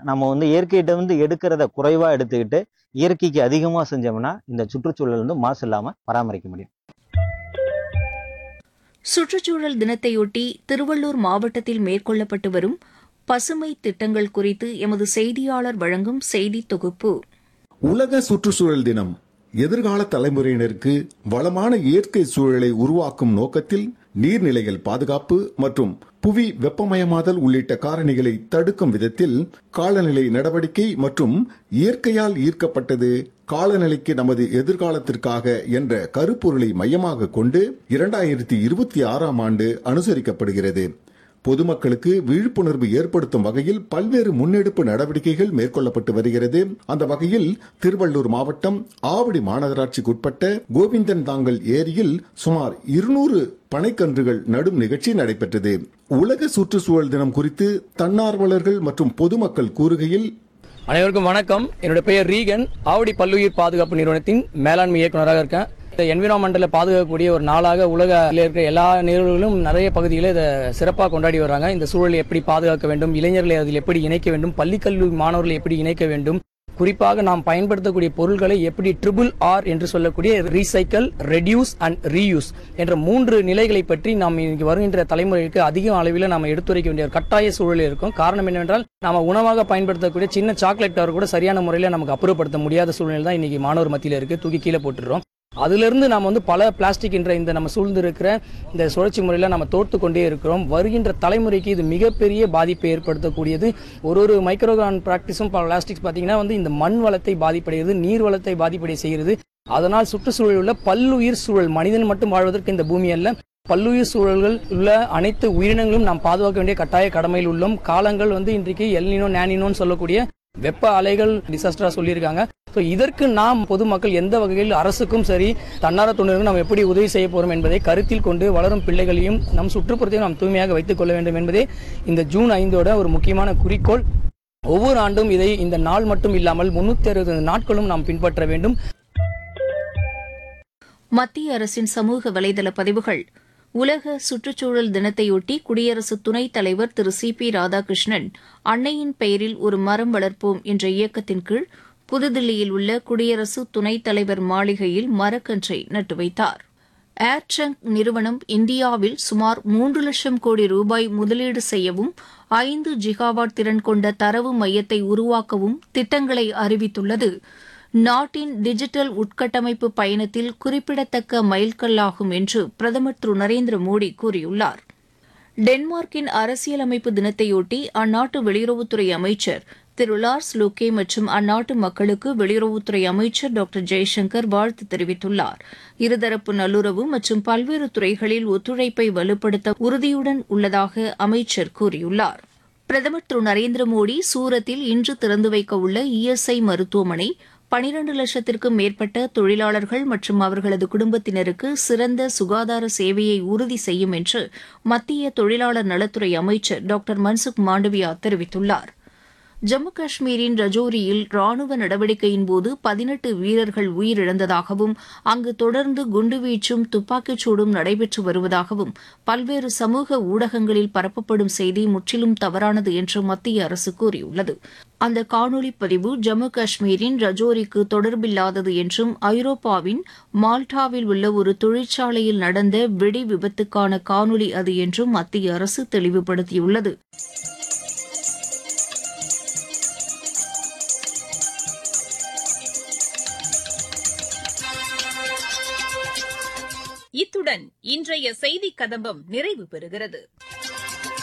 நம்ம வந்து இயற்கையிட்ட வந்து எடுக்கிறத குறைவா எடுத்துக்கிட்டு இயற்கைக்கு அதிகமா செஞ்சோம்னா இந்த சுற்றுச்சூழல் வந்து மாசு இல்லாம பராமரிக்க முடியும் சுற்றுச்சூழல் தினத்தையொட்டி திருவள்ளூர் மாவட்டத்தில் மேற்கொள்ளப்பட்டு வரும் பசுமை திட்டங்கள் குறித்து எமது செய்தியாளர் வழங்கும் செய்தி தொகுப்பு உலக சுற்றுச்சூழல் தினம் எதிர்கால தலைமுறையினருக்கு வளமான இயற்கை சூழலை உருவாக்கும் நோக்கத்தில் நீர்நிலைகள் பாதுகாப்பு மற்றும் புவி வெப்பமயமாதல் உள்ளிட்ட காரணிகளை தடுக்கும் விதத்தில் காலநிலை நடவடிக்கை மற்றும் இயற்கையால் ஈர்க்கப்பட்டது காலநிலைக்கு நமது எதிர்காலத்திற்காக என்ற கருப்பொருளை மையமாக கொண்டு இரண்டாயிரத்தி இருபத்தி ஆறாம் ஆண்டு அனுசரிக்கப்படுகிறது பொதுமக்களுக்கு விழிப்புணர்வு ஏற்படுத்தும் வகையில் பல்வேறு முன்னெடுப்பு நடவடிக்கைகள் மேற்கொள்ளப்பட்டு வருகிறது அந்த வகையில் திருவள்ளூர் மாவட்டம் ஆவடி மாநகராட்சிக்குட்பட்ட கோவிந்தன் தாங்கல் ஏரியில் சுமார் இருநூறு பனைக்கன்றுகள் நடும் நிகழ்ச்சி நடைபெற்றது உலக சுற்றுச்சூழல் தினம் குறித்து தன்னார்வலர்கள் மற்றும் பொதுமக்கள் கூறுகையில் அனைவருக்கும் வணக்கம் என்னுடைய பெயர் ரீகன் ஆவடி பல்லுயிர் பாதுகாப்பு நிறுவனத்தின் மேலாண்மை இயக்குநராக இருக்கேன் இந்த என்விரான்மெண்டலை பாதுகாக்கக்கூடிய ஒரு நாளாக உலகில் இருக்கிற எல்லா நிறுவனங்களும் நிறைய பகுதிகளில் இதை சிறப்பாக கொண்டாடி வராங்க இந்த சூழலை எப்படி பாதுகாக்க வேண்டும் இளைஞர்களை அதில் எப்படி இணைக்க வேண்டும் பள்ளி கல்லூரி மாணவர்களை எப்படி இணைக்க வேண்டும் குறிப்பாக நாம் பயன்படுத்தக்கூடிய பொருட்களை எப்படி ட்ரிபிள் ஆர் என்று சொல்லக்கூடிய ரீசைக்கிள் ரெடியூஸ் அண்ட் ரீயூஸ் என்ற மூன்று நிலைகளை பற்றி நாம் இன்னைக்கு வருகின்ற தலைமுறைக்கு அதிக அளவில் நாம் எடுத்துரைக்க வேண்டிய ஒரு கட்டாய சூழலில் இருக்கும் காரணம் என்னவென்றால் நாம உணவாக பயன்படுத்தக்கூடிய சின்ன சாக்லேட் கவர் கூட சரியான முறையில் நமக்கு அப்புறப்படுத்த முடியாத சூழ்நிலை தான் இன்னைக்கு மாணவர் மத்தியில் இருக்கு தூக்கி கீழே போட்டுடுறோம் அதிலிருந்து நாம் வந்து பல பிளாஸ்டிக் என்ற இந்த நம்ம சூழ்ந்து இருக்கிற இந்த சுழற்சி முறையில் நம்ம தோர்த்து கொண்டே இருக்கிறோம் வருகின்ற தலைமுறைக்கு இது மிகப்பெரிய பாதிப்பை ஏற்படுத்தக்கூடியது ஒரு ஒரு மைக்ரோகான் பிராக்டிஸும் பிளாஸ்டிக்ஸ் பார்த்தீங்கன்னா வந்து இந்த மண் வளத்தை பாதிப்படைகிறது நீர் வளத்தை பாதிப்படை செய்கிறது அதனால் சுற்றுச்சூழலில் உள்ள பல்லுயிர் சூழல் மனிதன் மட்டும் வாழ்வதற்கு இந்த பூமி அல்ல பல்லுயிர் சூழல்கள் உள்ள அனைத்து உயிரினங்களும் நாம் பாதுகாக்க வேண்டிய கட்டாய கடமையில் உள்ளோம் காலங்கள் வந்து இன்றைக்கு எல்னினோ நேனினோன்னு சொல்லக்கூடிய வெப்ப அலைகள் டிசாஸ்டரா சொல்லியிருக்காங்க ஸோ இதற்கு நாம் பொதுமக்கள் எந்த வகையில் அரசுக்கும் சரி தன்னார தொண்டர்களுக்கும் நாம் எப்படி உதவி செய்ய போறோம் என்பதை கருத்தில் கொண்டு வளரும் பிள்ளைகளையும் நம் சுற்றுப்புறத்தையும் நாம் தூய்மையாக வைத்துக் கொள்ள வேண்டும் என்பதே இந்த ஜூன் ஐந்தோட ஒரு முக்கியமான குறிக்கோள் ஒவ்வொரு ஆண்டும் இதை இந்த நாள் மட்டும் இல்லாமல் முன்னூத்தி அறுபது நாட்களும் நாம் பின்பற்ற வேண்டும் மத்திய அரசின் சமூக வலைதள பதிவுகள் உலக சுற்றுச்சூழல் தினத்தையொட்டி குடியரசு துணைத் தலைவர் திரு சி பி ராதாகிருஷ்ணன் அன்னையின் பெயரில் ஒரு மரம் வளர்ப்போம் என்ற இயக்கத்தின் கீழ் புதுதில்லியில் உள்ள குடியரசு துணைத் தலைவர் மாளிகையில் மரக்கன்றை நட்டு வைத்தார் ஏர்ட்ரங்க் நிறுவனம் இந்தியாவில் சுமார் மூன்று லட்சம் கோடி ரூபாய் முதலீடு செய்யவும் ஐந்து ஜிகாவாட் திறன் கொண்ட தரவு மையத்தை உருவாக்கவும் திட்டங்களை அறிவித்துள்ளது நாட்டின் டிஜிட்டல் உட்கட்டமைப்பு பயணத்தில் குறிப்பிடத்தக்க மைல்கல்லாகும் என்று பிரதமர் திரு நரேந்திர மோடி கூறியுள்ளார் டென்மார்க்கின் அரசியலமைப்பு தினத்தையொட்டி அந்நாட்டு வெளியுறவுத்துறை அமைச்சர் திரு லார்ஸ் லோக்கே மற்றும் அந்நாட்டு மக்களுக்கு வெளியுறவுத்துறை அமைச்சர் டாக்டர் ஜெய்சங்கர் வாழ்த்து தெரிவித்துள்ளார் இருதரப்பு நல்லுறவு மற்றும் பல்வேறு துறைகளில் ஒத்துழைப்பை வலுப்படுத்த உறுதியுடன் உள்ளதாக அமைச்சர் கூறியுள்ளார் பிரதமர் திரு நரேந்திர மோடி சூரத்தில் இன்று திறந்து வைக்க உள்ள இஎஸ்ஐ மருத்துவமனை பனிரண்டு லட்சத்திற்கும் மேற்பட்ட தொழிலாளர்கள் மற்றும் அவர்களது குடும்பத்தினருக்கு சிறந்த சுகாதார சேவையை உறுதி செய்யும் என்று மத்திய தொழிலாளர் நலத்துறை அமைச்சர் டாக்டர் மன்சுக் மாண்டவியா தெரிவித்துள்ளார் ஜம்மு காஷ்மீரின் ரஜோரியில் ராணுவ நடவடிக்கையின்போது பதினெட்டு வீரர்கள் உயிரிழந்ததாகவும் அங்கு தொடர்ந்து குண்டுவீச்சும் துப்பாக்கிச் சூடும் நடைபெற்று வருவதாகவும் பல்வேறு சமூக ஊடகங்களில் பரப்பப்படும் செய்தி முற்றிலும் தவறானது என்று மத்திய அரசு கூறியுள்ளது அந்த காணொலி பதிவு ஜம்மு காஷ்மீரின் ரஜோரிக்கு தொடர்பில்லாதது என்றும் ஐரோப்பாவின் மால்டாவில் உள்ள ஒரு தொழிற்சாலையில் நடந்த வெடி விபத்துக்கான காணொலி அது என்றும் மத்திய அரசு தெளிவுபடுத்தியுள்ளது இத்துடன் இன்றைய செய்திக் கதம்பம் நிறைவு பெறுகிறது